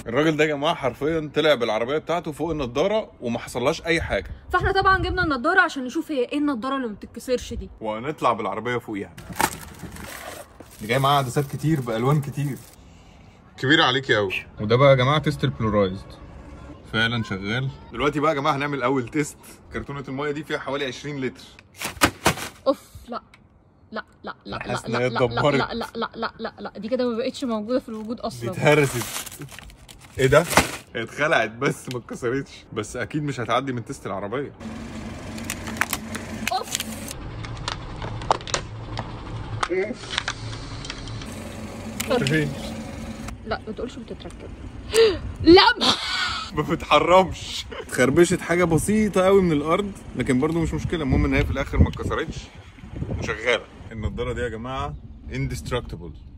الراجل ده يا جماعه حرفيا طلع بالعربيه بتاعته فوق النضاره وما حصلهاش اي حاجه فاحنا طبعا جبنا النضاره عشان نشوف هي ايه النضاره اللي ما بتتكسرش دي وهنطلع بالعربيه فوقيها دي جاي معاها عدسات كتير بالوان كتير كبيره عليكي قوي وده بقى يا جماعه تيست البلورايزد فعلا شغال دلوقتي بقى يا جماعه هنعمل اول تيست كرتونه المايه دي فيها حوالي 20 لتر اوف لا لا لا لا لا حاسس إن لا هي لا لا اتدمرت. لا لا لا لا لا لا دي كده ما بقتش موجوده في الوجود دي اصلا اتهرست ايه ده؟ هي اتخلعت بس ما اتكسرتش بس اكيد مش هتعدي من تيست العربيه اوف فين؟ لا ما تقولش بتتركب لا ما بتحرمش خربشت حاجه بسيطه قوي من الارض لكن برضو مش مشكله المهم ان هي في الاخر ما اتكسرتش وشغاله النضاره دي يا جماعه indestructible